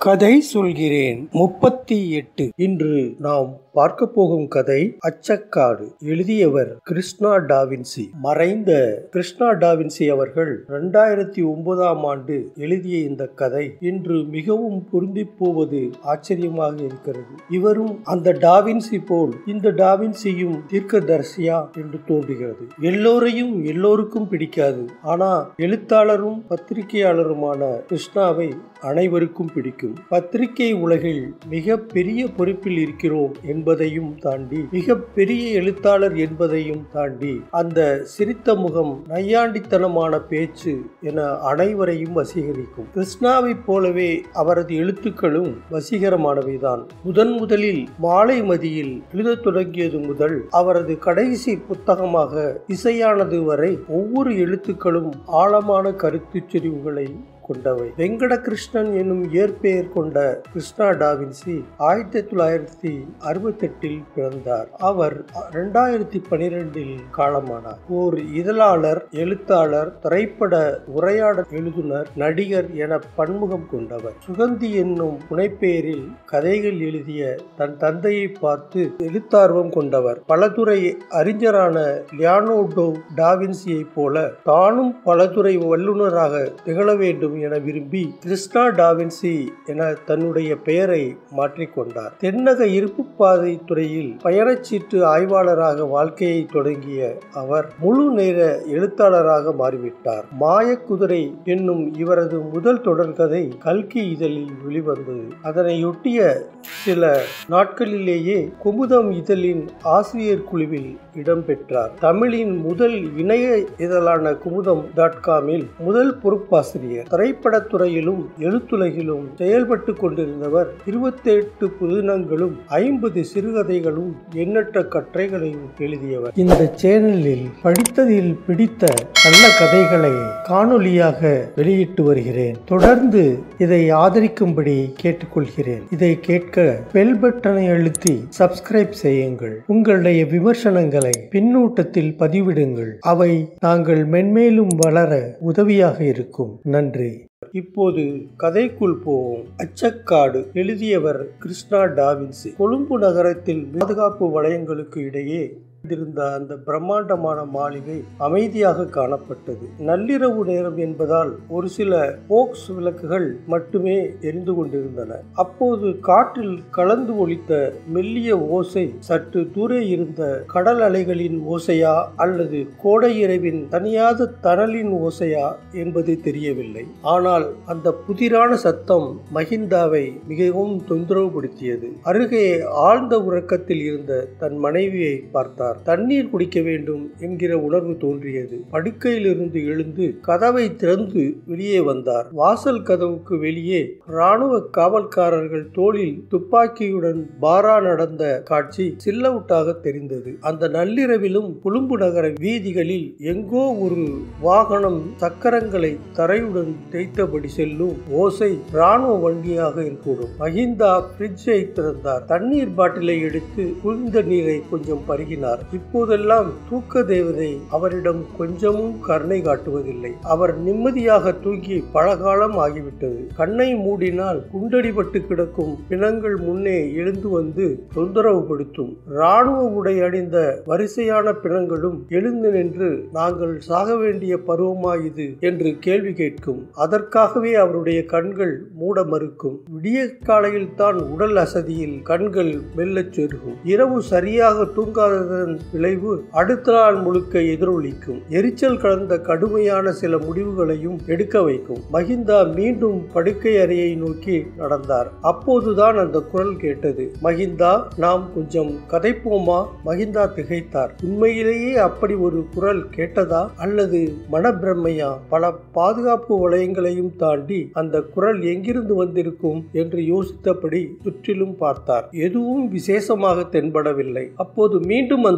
கதை சொல்கிறேன் முப்பத்தி எட்டு இன்று நாம் பார்க்க போகும் கதை அச்சக்காடு எழுதியவர் கிருஷ்ணா டாவின்சி மறைந்த கிருஷ்ணா டாவின்சி அவர்கள் இரண்டாயிரத்தி ஒன்பதாம் ஆண்டு எழுதிய இந்த கதை இன்று மிகவும் பொருந்தி போவது ஆச்சரியமாக இருக்கிறது இவரும் அந்த டாவின்சி போல் இந்த டாவின்சியும் தீர்க்கதரிசியா என்று தோன்றுகிறது எல்லோரையும் எல்லோருக்கும் பிடிக்காது ஆனா எழுத்தாளரும் பத்திரிகையாளருமான கிருஷ்ணாவை அனைவருக்கும் பிடிக்கும் பத்திரிகை உலகில் மிக பெரிய பொறுப்பில் இருக்கிறோம் என்பதையும் தாண்டி மிக பெரிய எழுத்தாளர் என்பதையும் தாண்டி அந்த சிரித்த முகம் நையாண்டித்தனமான பேச்சு என அனைவரையும் வசீகரிக்கும் கிருஷ்ணாவைப் போலவே அவரது எழுத்துக்களும் வசீகரமானவைதான் முதன் முதலில் மாலை மதியில் எழுதத் தொடங்கியது முதல் அவரது கடைசி புத்தகமாக இசையானது வரை ஒவ்வொரு எழுத்துக்களும் ஆழமான கருத்துச் செறிவுகளை கொண்டவை வெங்கடகிருஷ்ணன் என்னும் இயற்பெயர் கொண்ட கிருஷ்ணா டாவின்சி ஆயிரத்தி தொள்ளாயிரத்தி அறுபத்தெட்டில் பிறந்தார் அவர் இரண்டாயிரத்தி பனிரெண்டில் காலமானார் ஓர் இதழாளர் எழுத்தாளர் திரைப்பட உரையாடல் எழுதுனர் நடிகர் என பன்முகம் கொண்டவர் சுகந்தி என்னும் புனைப்பெயரில் கதைகள் எழுதிய தன் தந்தையை பார்த்து எழுத்தார்வம் கொண்டவர் பலதுறை அறிஞரான லியானோடோ டாவின்சியைப் போல தானும் பலதுறை வல்லுநராக திகழ வேண்டும் என விரும்பி கிருஷ்ணா டாவின்சி என தன்னுடைய பெயரை மாற்றிக்கொண்டார் தென்னக இருப்பு பாதை துறையில் பயணச்சீட்டு ஆய்வாளராக வாழ்க்கையை தொடங்கிய அவர் முழு நேர எழுத்தாளராக மாறிவிட்டார் மாயக்குதிரை என்னும் இவரது முதல் தொடர்கதை கல்கி இதழில் வெளிவந்தது அதனையொட்டிய சில நாட்களிலேயே குமுதம் இதழின் ஆசிரியர் குழுவில் இடம்பெற்றார் தமிழின் முதல் இணைய இதழான குமுதம் டாட் காமில் முதல் பொறுப்பாசிரியர் திரைப்படத்துறையிலும் எழுத்துலகிலும் செயல்பட்டு கொண்டிருந்தவர் இருபத்தி எட்டு புதினங்களும் ஐம்பது சிறுகதைகளும் எண்ணற்ற கட்டுரைகளையும் எழுதியவர் இந்த சேனலில் படித்ததில் பிடித்த நல்ல கதைகளை காணொலியாக வெளியிட்டு வருகிறேன் தொடர்ந்து இதை ஆதரிக்கும்படி கேட்டுக்கொள்கிறேன் இதை கேட்க பெல் பட்டனை அழுத்தி சப்ஸ்கிரைப் செய்யுங்கள் உங்களுடைய விமர்சனங்களை பின்னூட்டத்தில் பதிவிடுங்கள் அவை நாங்கள் மென்மேலும் வளர உதவியாக இருக்கும் நன்றி இப்போது கதைக்குள் போவோம் அச்சக்காடு எழுதியவர் கிருஷ்ணா டாவின்சி கொழும்பு நகரத்தில் பாதுகாப்பு வளையங்களுக்கு இடையே இருந்த அந்த பிரம்மாண்டமான மாளிகை அமைதியாக காணப்பட்டது நள்ளிரவு நேரம் என்பதால் ஒரு சில போக்ஸ் விளக்குகள் மட்டுமே எரிந்து கொண்டிருந்தன அப்போது காற்றில் கலந்து ஒலித்த மெல்லிய ஓசை சற்று தூரே இருந்த கடல் அலைகளின் ஓசையா அல்லது கோடை இரவின் தனியாத தணலின் ஓசையா என்பது தெரியவில்லை ஆனால் அந்த புதிரான சத்தம் மஹிந்தாவை மிகவும் தொந்தரவுபடுத்தியது அருகே ஆழ்ந்த உறக்கத்தில் இருந்த தன் மனைவியை பார்த்தார் தண்ணீர் குடிக்க வேண்டும் என்கிற உணர்வு தோன்றியது படுக்கையிலிருந்து எழுந்து கதவை திறந்து வெளியே வந்தார் வாசல் கதவுக்கு வெளியே ராணுவ காவல்காரர்கள் தோளில் துப்பாக்கியுடன் பாரா நடந்த காட்சி சில்லவுட்டாக தெரிந்தது அந்த நள்ளிரவிலும் கொழும்பு நகர வீதிகளில் எங்கோ ஒரு வாகனம் சக்கரங்களை தரையுடன் தேய்த்தபடி செல்லும் ஓசை ராணுவ வண்டியாக இருக்கக்கூடும் மஹிந்தா பிரிட்ஜை திறந்தார் தண்ணீர் பாட்டிலை எடுத்து குளிர்ந்த நீரை கொஞ்சம் பருகினார் இப்போதெல்லாம் தூக்க தேவதை அவரிடம் கொஞ்சமும் கருணை காட்டுவதில்லை அவர் நிம்மதியாக தூங்கி பலகாலம் ஆகிவிட்டது கண்ணை மூடினால் குண்டடிபட்டு கிடக்கும் பிணங்கள் முன்னே எழுந்து வந்து தொந்தரவுபடுத்தும் ராணுவ உடை அணிந்த வரிசையான பிணங்களும் எழுந்து நின்று நாங்கள் சாக வேண்டிய பருவமா இது என்று கேள்வி கேட்கும் அதற்காகவே அவருடைய கண்கள் மூட மறுக்கும் விடிய காலையில் தான் உடல் அசதியில் கண்கள் மெல்லச் சொருகும் இரவு சரியாக தூங்காததன் விளைவு அடுத்த நாள் முழுக்க எதிரொலிக்கும் எரிச்சல் கலந்த கடுமையான சில முடிவுகளையும் எடுக்க வைக்கும் மஹிந்தா மீண்டும் படுக்கை அறையை நோக்கி நடந்தார் அப்போதுதான் அந்த குரல் கேட்டது மஹிந்தா நாம் கொஞ்சம் கதைப்போமா மஹிந்தா திகைத்தார் உண்மையிலேயே அப்படி ஒரு குரல் கேட்டதா அல்லது மனப்பிரமையா பல பாதுகாப்பு வளையங்களையும் தாண்டி அந்த குரல் எங்கிருந்து வந்திருக்கும் என்று யோசித்தபடி சுற்றிலும் பார்த்தார் எதுவும் விசேஷமாக தென்படவில்லை அப்போது மீண்டும் அந்த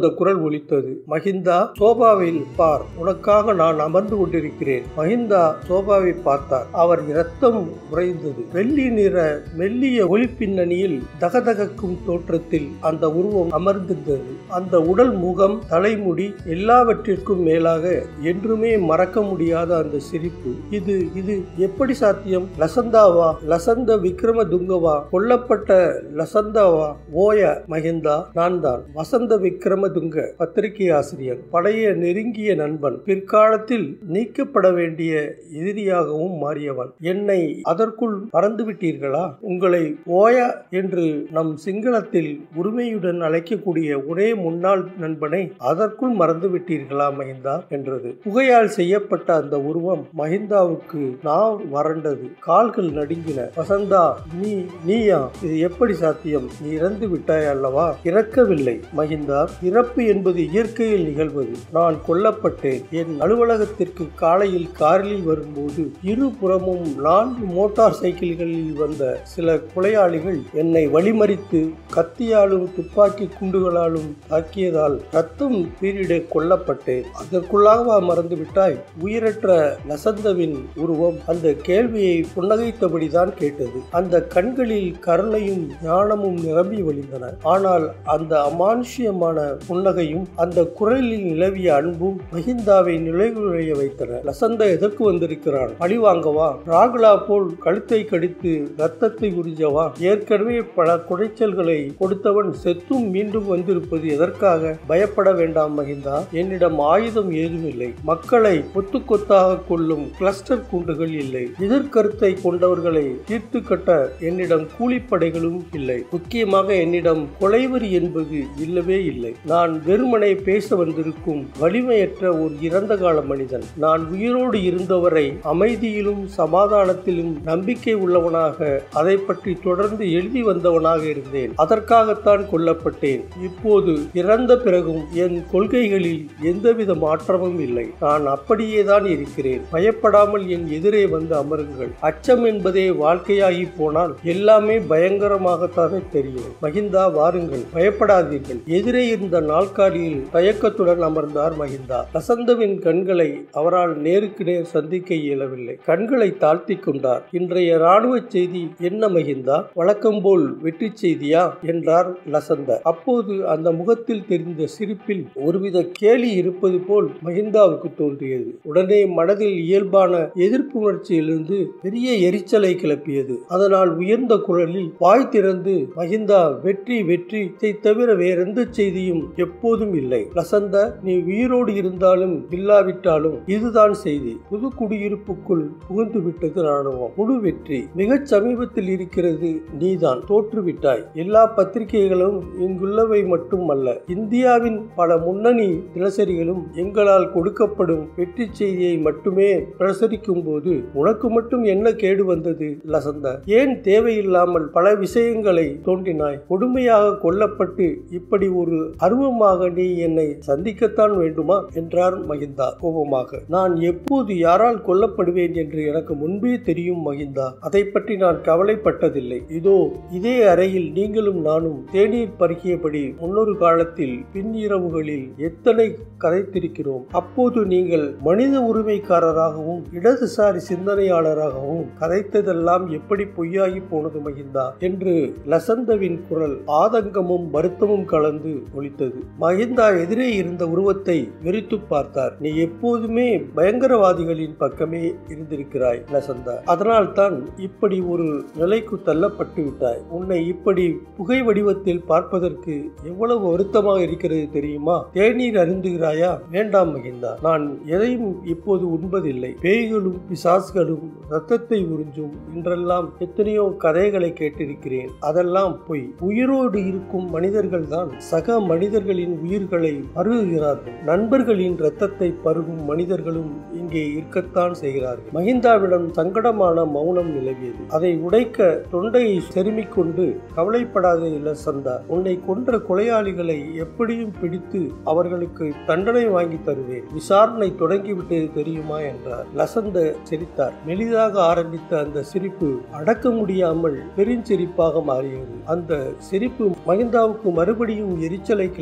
குரல் ஒலித்தது மகிந்தா சோபாவில் பார் உனக்காக நான் அமர்ந்து கொண்டிருக்கிறேன் மகிந்தா சோபாவை பார்த்தார் அவர் இரத்தம் உறைந்தது வெள்ளி நிற மெல்லிய ஒளிப்பின்னணியில் தகதகக்கும் தோற்றத்தில் அந்த உருவம் அமர்ந்திருந்தது அந்த உடல் முகம் தலைமுடி எல்லாவற்றிற்கும் மேலாக என்றுமே மறக்க முடியாத அந்த சிரிப்பு இது இது எப்படி சாத்தியம் லசந்தாவா லசந்த விக்ரம துங்கவா கொல்லப்பட்ட லசந்தாவா ஓய மகிந்தா நான் தான் வசந்த விக்ரம துங்க பத்திரிகை ஆசிரியர் பழைய நெருங்கிய நண்பன் பிற்காலத்தில் நீக்கப்பட வேண்டிய எதிரியாகவும் மாறியவன் என்னை அதற்குள் மறந்து விட்டீர்களா உங்களை ஓயா என்று நம் சிங்களத்தில் உரிமையுடன் அழைக்கக்கூடிய ஒரே முன்னாள் நண்பனை அதற்குள் மறந்து விட்டீர்களா மஹிந்தா என்றது புகையால் செய்யப்பட்ட அந்த உருவம் மஹிந்தாவுக்கு நான் வறண்டது கால்கள் நடுங்கின வசந்தா நீ நீயா இது எப்படி சாத்தியம் நீ இறந்து விட்டாய் அல்லவா இறக்கவில்லை மஹிந்தா இறப்பு என்பது இயற்கையில் நிகழ்வது நான் கொல்லப்பட்டேன் என் அலுவலகத்திற்கு காலையில் காரில் வரும்போது இருபுறமும் நான்கு மோட்டார் சைக்கிள்களில் வந்த சில கொலையாளிகள் என்னை வழிமறித்து கத்தியாலும் துப்பாக்கி குண்டுகளாலும் தாக்கியதால் ரத்தம் பீரிட கொல்லப்பட்டேன் அதற்குள்ளாக மறந்து விட்டாய் உயிரற்ற லசந்தவின் உருவம் அந்த கேள்வியை புன்னகைத்தபடிதான் கேட்டது அந்த கண்களில் கருணையும் ஞானமும் நிரம்பி வழிந்தன ஆனால் அந்த அமானுஷ்யமான புன்னகையும் அந்த குரலில் நிலவிய அன்பும் மஹிந்தாவை நிலைகுலைய வைத்தன லசந்த எதற்கு வந்திருக்கிறான் பழி வாங்கவா ராகுலா போல் கழுத்தை கடித்து ரத்தத்தை உறிஞ்சவா ஏற்கனவே பல குடைச்சல்களை கொடுத்தவன் செத்தும் மீண்டும் வந்திருப்பது எதற்காக பயப்பட வேண்டாம் மகிந்தா என்னிடம் ஆயுதம் ஏதுமில்லை மக்களை கொத்து கொத்தாக கொள்ளும் கிளஸ்டர் குண்டுகள் இல்லை எதிர்கருத்தை கொண்டவர்களை தீர்த்து கட்ட என்னிடம் கூலிப்படைகளும் இல்லை முக்கியமாக என்னிடம் கொலைவரி என்பது இல்லவே இல்லை நான் வெறுமனை பேச வந்திருக்கும் வலிமையற்ற ஒரு இறந்த கால மனிதன் நான் உயிரோடு இருந்தவரை அமைதியிலும் சமாதானத்திலும் நம்பிக்கை உள்ளவனாக அதை பற்றி தொடர்ந்து எழுதி வந்தவனாக இருந்தேன் அதற்காகத்தான் கொல்லப்பட்டேன் இப்போது இறந்த பிறகும் என் கொள்கைகளில் எந்தவித மாற்றமும் இல்லை நான் அப்படியே தான் இருக்கிறேன் பயப்படாமல் என் எதிரே வந்து அமருங்கள் அச்சம் என்பதே வாழ்க்கையாகி போனால் எல்லாமே பயங்கரமாகத்தானே தெரியும் மகிந்தா வாருங்கள் பயப்படாதீர்கள் எதிரே இருந்த நாற்காலியில் தயக்கத்துடன் அமர்ந்தார் மகிந்தா வசந்தவின் கண்களை அவரால் நேருக்கு நேர் சந்திக்க இயலவில்லை கண்களை தாழ்த்தி கொண்டார் இன்றைய ராணுவ செய்தி என்ன மகிந்தா வழக்கம் போல் வெற்றி செய்தியா என்றார் லசந்த அப்போது அந்த முகத்தில் தெரிந்த சிரிப்பில் ஒருவித கேலி இருப்பது போல் மகிந்தாவுக்கு தோன்றியது உடனே மனதில் இயல்பான எதிர்ப்பு உணர்ச்சியிலிருந்து பெரிய எரிச்சலை கிளப்பியது அதனால் உயர்ந்த குரலில் வாய் திறந்து மகிந்தா வெற்றி வெற்றி இதை தவிர வேறெந்த செய்தியும் எப்போதும் இல்லை லசந்த நீ உயிரோடு இருந்தாலும் இல்லாவிட்டாலும் இதுதான் செய்தி புது குடியிருப்புக்குள் புகுந்து விட்டது ராணுவம் முழு வெற்றி மிகச் சமீபத்தில் இருக்கிறது நீதான் தோற்றுவிட்டாய் எல்லா பத்திரிகைகளும் இங்குள்ளவை மட்டுமல்ல இந்தியாவின் பல முன்னணி தினசரிகளும் எங்களால் கொடுக்கப்படும் வெற்றி செய்தியை மட்டுமே பிரசரிக்கும் போது உனக்கு மட்டும் என்ன கேடு வந்தது லசந்த ஏன் தேவையில்லாமல் பல விஷயங்களை தோன்றினாய் கொடுமையாக கொல்லப்பட்டு இப்படி ஒரு அருவமாக நீ என்னை சந்திக்கத்தான் வேண்டுமா என்றார் மகிந்தா கோபமாக நான் எப்போது யாரால் கொல்லப்படுவேன் என்று எனக்கு முன்பே தெரியும் மகிந்தா அதை பற்றி நான் கவலைப்பட்டதில்லை இதோ இதே அறையில் நீங்களும் நானும் தேநீர் பருகியபடி முன்னொரு காலத்தில் பின்னிரவுகளில் எத்தனை கதைத்திருக்கிறோம் அப்போது நீங்கள் மனித உரிமைக்காரராகவும் இடதுசாரி சிந்தனையாளராகவும் கதைத்ததெல்லாம் எப்படி பொய்யாகி போனது மகிந்தா என்று லசந்தவின் குரல் ஆதங்கமும் வருத்தமும் கலந்து ஒலித்தது மகிந்தா எதிரே இருந்த உருவத்தை வெறித்து பார்த்தார் நீ எப்போதுமே பயங்கரவாதிகளின் பக்கமே இருந்திருக்கிறாய் லசந்தா அதனால் தான் இப்படி ஒரு நிலைக்கு தள்ளப்பட்டு விட்டாய் உன்னை இப்படி புகை வடிவத்தில் பார்ப்பதற்கு எவ்வளவு வருத்தமாக இருக்கிறது தெரியுமா தேநீர் அருந்துகிறாயா வேண்டாம் மகிந்தா நான் எதையும் இப்போது உண்பதில்லை பேய்களும் பிசாசுகளும் ரத்தத்தை உறிஞ்சும் என்றெல்லாம் எத்தனையோ கதைகளை கேட்டிருக்கிறேன் அதெல்லாம் பொய் உயிரோடு இருக்கும் மனிதர்கள் தான் சக மனிதர்களின் உயிர்களை பருகுகிறார்கள் நண்பர்களின் ரத்தத்தை பருகும் மனிதர்களும் இங்கே இருக்கத்தான் செய்கிறார்கள் மகிந்தாவிடம் சங்கடமான மௌனம் நிலவியது அதை உடைக்க தொண்டையை செருமிக் கொண்டு கவலைப்படாத இலசந்தா உன்னை கொன்ற கொலையாளிகளை எப்படியும் பிடித்து அவர்களுக்கு தண்டனை வாங்கி தருவேன் விசாரணை தொடங்கிவிட்டது தெரியுமா என்றார் லசந்த சிரித்தார் மெலிதாக ஆரம்பித்த அந்த சிரிப்பு அடக்க முடியாமல் பெருஞ்சிரிப்பாக மாறியது அந்த சிரிப்பு மகிந்தாவுக்கு மறுபடியும் எரிச்சலை கிளப்பி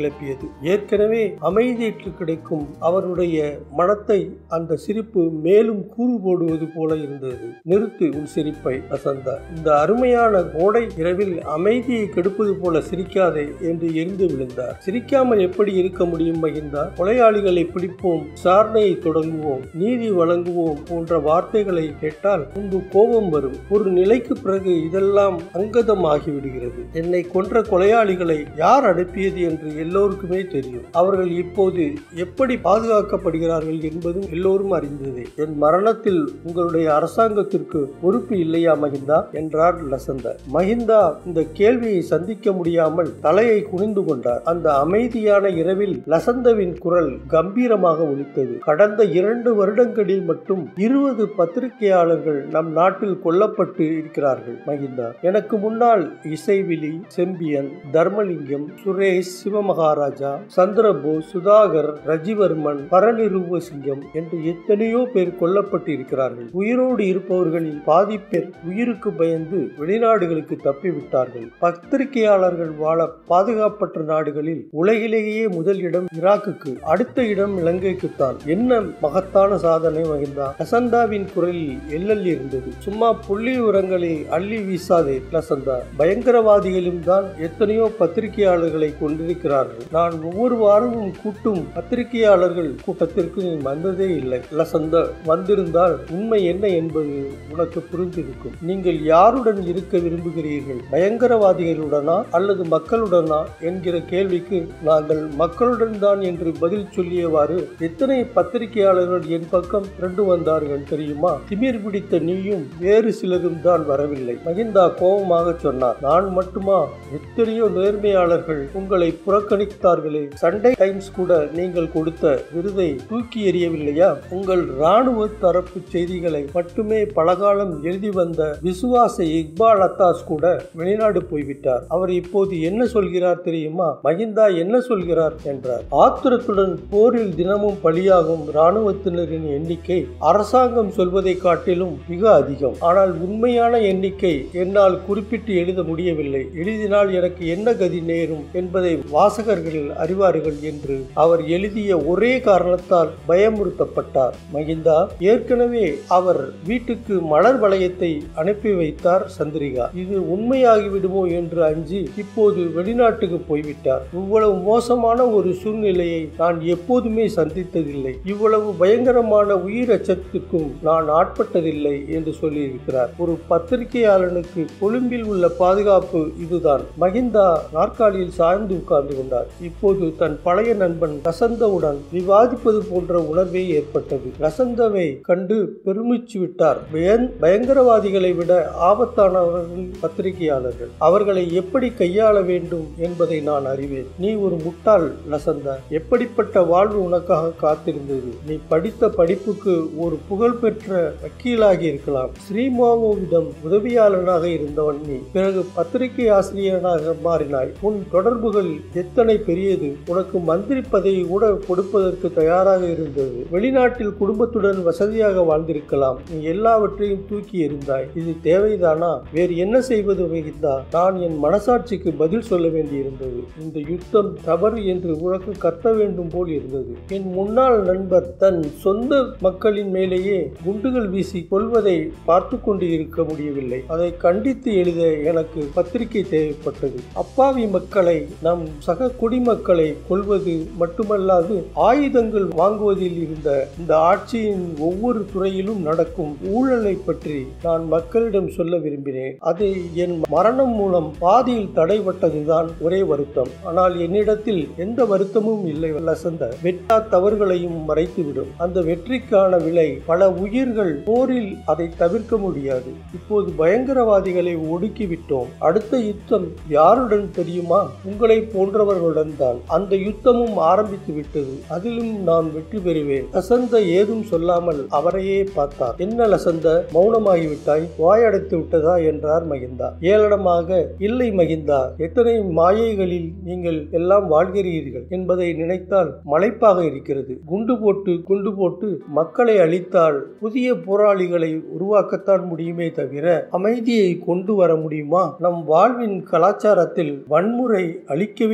கிளப்பியது ஏற்கனவே அமைதியற்று கிடைக்கும் அவருடைய மனத்தை அந்த சிரிப்பு மேலும் கூறு போடுவது போல இருந்தது நிறுத்து உன் சிரிப்பை வசந்தா இந்த அருமையான கோடை இரவில் அமைதியை கெடுப்பது போல சிரிக்காதே என்று எரிந்து விழுந்தார் சிரிக்காமல் எப்படி இருக்க முடியும் மகிந்தா கொலையாளிகளை பிடிப்போம் விசாரணையை தொடங்குவோம் நீதி வழங்குவோம் போன்ற வார்த்தைகளை கேட்டால் முன்பு கோபம் வரும் ஒரு நிலைக்கு பிறகு இதெல்லாம் அங்கதமாகி விடுகிறது என்னை கொன்ற கொலையாளிகளை யார் அனுப்பியது என்று எல்லோருக்குமே தெரியும் அவர்கள் இப்போது எப்படி பாதுகாக்கப்படுகிறார்கள் என்பதும் எல்லோரும் அறிந்ததே என் மரணத்தில் உங்களுடைய அரசாங்கத்திற்கு பொறுப்பு இல்லையா மகிந்தா என்றார் லசந்த மகிந்தா இந்த கேள்வியை சந்திக்க முடியாமல் தலையை குனிந்து கொண்டார் அந்த அமைதியான இரவில் லசந்தவின் குரல் கம்பீரமாக ஒலித்தது கடந்த இரண்டு வருடங்களில் மட்டும் இருபது பத்திரிகையாளர்கள் நம் நாட்டில் கொல்லப்பட்டு இருக்கிறார்கள் மகிந்தா எனக்கு முன்னால் இசைவிழி செம்பியன் தர்மலிங்கம் சுரேஷ் சிவமகாராஜா சந்திரபோஸ் சுதாகர் ரஜிவர்மன் பரநிரூபசிங்கம் என்று எத்தனையோ பேர் கொல்லப்பட்டு இருக்கிறார்கள் உயிரோடு இருப்பவர்களில் பாதி பேர் உயிருக்கு பயந்து வெளிநாடுகளுக்கு தப்பிவிட்டார்கள் பத்திரிகையாளர்கள் வாழ பாதுகாப்பற்ற நாடுகளில் உலகிலேயே முதல் இடம் ஈராக்குக்கு அடுத்த இடம் இலங்கைக்குத்தான் என்ன மகத்தான சாதனை மகிழ்ந்தா லசந்தாவின் குரலில் எல்லல் இருந்தது சும்மா புள்ளி உரங்களை அள்ளி வீசாதே லசந்தா பயங்கரவாதிகளும் தான் எத்தனையோ பத்திரிகையாளர்களை கொண்டிருக்கிறார்கள் நான் ஒவ்வொரு வாரமும் கூட்டும் பத்திரிகையாளர்கள் கூட்டத்திற்கு நீ வந்ததே இல்லை லசந்த வந்திருந்தால் உண்மை என்ன என்பது உனக்கு புரிந்திருக்கும் நீங்கள் யாருடன் இருக்க விரும்புகிறீர்கள் பயங்கரவாதிகளுடனா அல்லது மக்களுடனா என்கிற கேள்விக்கு நாங்கள் மக்களுடன் தான் என்று பதில் சொல்லியவாறு எத்தனை பத்திரிகையாளர்கள் என் பக்கம் திரண்டு வந்தார்கள் தெரியுமா திமிர் பிடித்த நீயும் வேறு சிலரும் தான் வரவில்லை மகிந்தா கோபமாக சொன்னார் நான் மட்டுமா எத்தனையோ நேர்மையாளர்கள் உங்களை புறக்கணித்தார்களே சண்டே டைம்ஸ் கூட நீங்கள் கொடுத்த விருதை தூக்கி எறியவில்லையா உங்கள் ராணுவ தரப்பு செய்திகளை மட்டுமே பலகாலம் எழுதி வந்த விசுவாச இக்பால் அத்தாஸ் கூட வெளிநாடு போய்விட்டார் அவர் இப்போது என்ன சொல்கிறார் தெரியுமா மகிந்தா என்ன சொல்கிறார் என்றார் ஆத்திரத்துடன் போரில் தினமும் பலியாகும் ராணுவத்தினரின் எண்ணிக்கை அரசாங்கம் சொல்வதை காட்டிலும் மிக அதிகம் ஆனால் உண்மையான எண்ணிக்கை என்னால் குறிப்பிட்டு எழுத முடியவில்லை எழுதினால் எனக்கு என்ன கதி நேரும் என்பதை வாசகர்கள் அறிவார்கள் என்று அவர் எழுதிய ஒரே காரணத்தால் பயமுறுத்தப்பட்டார் மகிந்தா ஏற்கனவே அவர் வீட்டுக்கு மலர் வளையத்தை அனுப்பி வைத்தார் சந்திரிகா இது உண்மையாகிவிடுமோ என்று அஞ்சி இப்போது வெளிநாட்டுக்கு போய்விட்டார் இவ்வளவு மோசமான ஒரு சூழ்நிலையை நான் எப்போதுமே சந்தித்ததில்லை இவ்வளவு பயங்கரமான உயிர் அச்சத்துக்கும் நான் ஆட்பட்டதில்லை என்று சொல்லியிருக்கிறார் ஒரு பத்திரிகையாளனுக்கு கொழும்பில் உள்ள பாதுகாப்பு இதுதான் மகிந்தா நாற்காலியில் சாய்ந்து உட்கார்ந்து கொண்டார் இப்போது தன் பழைய நண்பன் ரசந்தவுடன் விவாதிப்பது போன்ற உணர்வே ஏற்பட்டது ரசந்தவை கண்டு பெருமிச்சு விட்டார் பயன்- பயங்கரவாதிகளை விட ஆபத்தானவர்கள் பத்திரிகையாளர்கள் அவர்களை எப்படி கையாள வேண்டும் என்பதை நான் அறிவேன் நீ ஒரு முட்டாள் லசந்தா எப்படிப்பட்ட வாழ்வு உனக்காக காத்திருந்தது நீ படித்த படிப்புக்கு ஒரு புகழ்பெற்ற வக்கீலாகி இருக்கலாம் ஸ்ரீமாவோவிடம் உதவியாளனாக இருந்தவன் நீ பிறகு பத்திரிகை ஆசிரியராக மாறினாய் உன் தொடர்புகள் எத்தனை பெரியது உனக்கு மந்திரி பதவி கூட கொடுப்பதற்கு தயாராக இருந்தது வெளிநாட்டில் குடும்பத்துடன் வசதியாக வாழ்ந்திருக்கலாம் நீ எல்லாவற்றையும் தூக்கி எறிந்தாய் இது தேவைதானா வேறு என்ன செய்வது வகித்தா நான் என் மனசாட்சிக்கு பதில் சொல்ல வேண்டியிருந்தது இந்த யுத்தம் தவறு என்று உனக்கு கத்த வேண்டும் போல் இருந்தது என் முன்னாள் நண்பர் தன் சொந்த மக்களின் மேலேயே குண்டுகள் வீசி கொள்வதை பார்த்து கொண்டு இருக்க முடியவில்லை அதை கண்டித்து எழுத எனக்கு பத்திரிகை தேவைப்பட்டது அப்பாவி மக்களை நம் சக குடிமக்களை கொள்வது மட்டுமல்லாது ஆயுதங்கள் வாங்குவதில் இருந்த இந்த ஆட்சியின் ஒவ்வொரு துறையிலும் நடக்கும் ஊழலை பற்றி நான் மக்களிடம் சொல்ல விரும்பினேன் அது என் மரணம் மூலம் பாதியில் தடைபட்டதுதான் ஒரே வருத்தம் ஆனால் என்னிடத்தில் எந்த வருத்தமும் இல்லை லசந்த வெட்டா தவறுகளையும் மறைத்துவிடும் அந்த வெற்றிக்கான விலை பல உயிர்கள் போரில் அதை தவிர்க்க முடியாது இப்போது பயங்கரவாதிகளை ஒடுக்கிவிட்டோம் அடுத்த யுத்தம் யாருடன் தெரியுமா உங்களை போன்றவர்களுடன் தான் அந்த யுத்தமும் ஆரம்பித்து விட்டது அதிலும் நான் வெற்றி பெறுவேன் லசந்த ஏதும் சொல்லாமல் அவரையே பார்த்தார் என்ன லசந்த மௌனமாகிவிட்டாய் வாயடைத்து விட்டதா என்றார் மகிந்தா ஏளனமாக இல்லை மகிந்தா எத்தனை மாயைகளில் நீங்கள் எல்லாம் வாழ்கிறீர்கள் என்பதை நினைத்தால் மலைப்பாக இருக்கிறது குண்டு போட்டு குண்டு போட்டு மக்களை அழித்தால் புதிய போராளிகளை உருவாக்கத்தான் முடியுமே தவிர அமைதியை கொண்டு வர முடியுமா நம் வாழ்வின் கலாச்சாரத்தில் வன்முறை அழிக்கவே முடியாது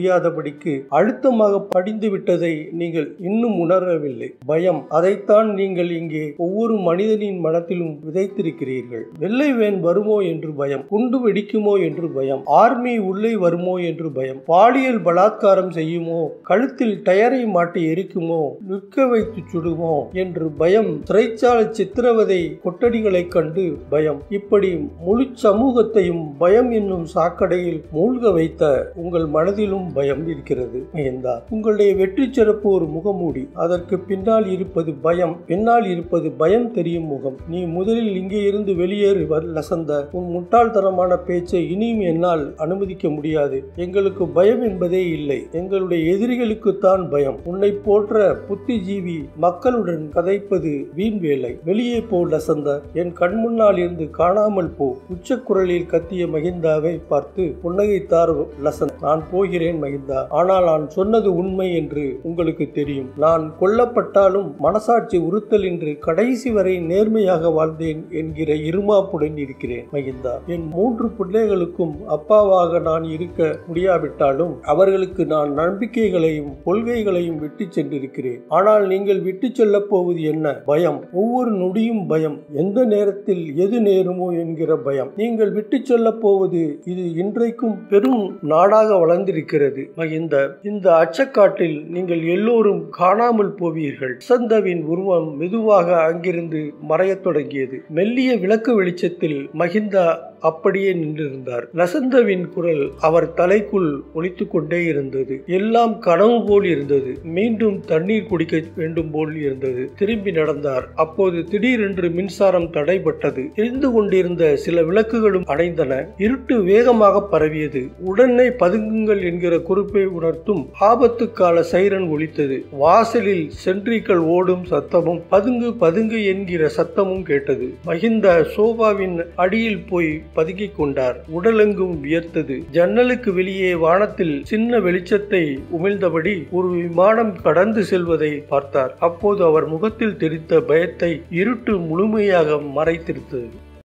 முடியாதபடிக்கு அழுத்தமாக படிந்து விட்டதை நீங்கள் இன்னும் உணரவில்லை பயம் அதைத்தான் நீங்கள் இங்கே ஒவ்வொரு மனிதனின் மனத்திலும் விதைத்திருக்கிறீர்கள் வெள்ளை வேன் வருமோ என்று பயம் குண்டு வெடிக்குமோ என்று பயம் ஆர்மி உள்ளே வருமோ என்று பயம் பாலியல் பலாத்காரம் செய்யுமோ கழுத்தில் டயரை மாட்டி எரிக்குமோ நிற்க வைத்து சுடுமோ என்று பயம் சிறைச்சாலை சித்திரவதை கொட்டடிகளை கண்டு பயம் இப்படி முழு சமூகத்தையும் பயம் என்னும் சாக்கடையில் மூழ்க வைத்த உங்கள் மனதிலும் பயம் இருக்கிறது மகேந்தா உங்களுடைய வெற்றி சிறப்பு ஒரு முகமூடி அதற்கு பின்னால் இருப்பது பயம் பின்னால் இருப்பது பயம் தெரியும் முகம் நீ முதலில் இங்கே இருந்து வெளியேறு வர் லசந்த உன் முட்டாள்தனமான பேச்சை இனியும் என்னால் அனுமதிக்க முடியாது எங்களுக்கு பயம் என்பதே இல்லை எங்களுடைய எதிரிகளுக்குத்தான் பயம் உன்னை போன்ற புத்திஜீவி மக்களுடன் கதைப்பது வீண் வேலை வெளியே போ லசந்த என் கண் முன்னால் இருந்து காணாமல் போ உச்சக்குரலில் கத்திய மகிந்தாவை பார்த்து புன்னகைத்தார் லசன் நான் போகிறேன் மகிந்தா ஆனால் நான் சொன்னது உண்மை என்று உங்களுக்கு தெரியும் நான் கொல்லப்பட்டாலும் மனசாட்சி உறுத்தல் என்று கடைசி வரை நேர்மையாக வாழ்ந்தேன் என்கிற இருமாப்புடன் இருக்கிறேன் மகிந்தா என் மூன்று பிள்ளைகளுக்கும் அப்பாவாக நான் இருக்க முடியாவிட்டாலும் அவர்களுக்கு நான் நம்பிக்கைகளையும் கொள்கைகளையும் விட்டு சென்றிருக்கிறேன் ஆனால் நீங்கள் விட்டு செல்லப் போவது என்ன பயம் ஒவ்வொரு நொடியும் பயம் எந்த நேரத்தில் எது நேருமோ என்கிற பயம் நீங்கள் விட்டு செல்லப் போவது இது இன்றைக்கும் பெரும் நாடாக வளர்ந்திருக்கிறது மகிந்த இந்த அச்சக்காட்டில் நீங்கள் எல்லோரும் காணாமல் போவீர்கள் சந்தவின் உருவம் மெதுவாக அங்கிருந்து மறையத் தொடங்கியது மெல்லிய விளக்கு வெளிச்சத்தில் மகிந்தா அப்படியே நின்றிருந்தார் லசந்தவின் குரல் அவர் தலைக்குள் ஒலித்து கொண்டே இருந்தது எல்லாம் கனவு போல் இருந்தது மீண்டும் தண்ணீர் குடிக்க வேண்டும் போல் இருந்தது திரும்பி நடந்தார் அப்போது திடீரென்று மின்சாரம் தடைபட்டது எரிந்து கொண்டிருந்த சில விளக்குகளும் அடைந்தன இருட்டு வேகமாக பரவியது உடனே பதுங்குங்கள் என்கிற குறிப்பை உணர்த்தும் ஆபத்து கால சைரன் ஒலித்தது வாசலில் சென்ட்ரிகள் ஓடும் சத்தமும் பதுங்கு பதுங்கு என்கிற சத்தமும் கேட்டது மகிந்த சோபாவின் அடியில் போய் பதுங்கிக் கொண்டார் உடலெங்கும் வியர்த்தது ஜன்னலுக்கு வெளியே வானத்தில் சின்ன வெளிச்சத்தை உமிழ்ந்தபடி ஒரு விமானம் கடந்து செல்வதை பார்த்தார் அப்போது அவர் முகத்தில் தெரித்த பயத்தை இருட்டு முழுமையாக மறைத்திருத்தது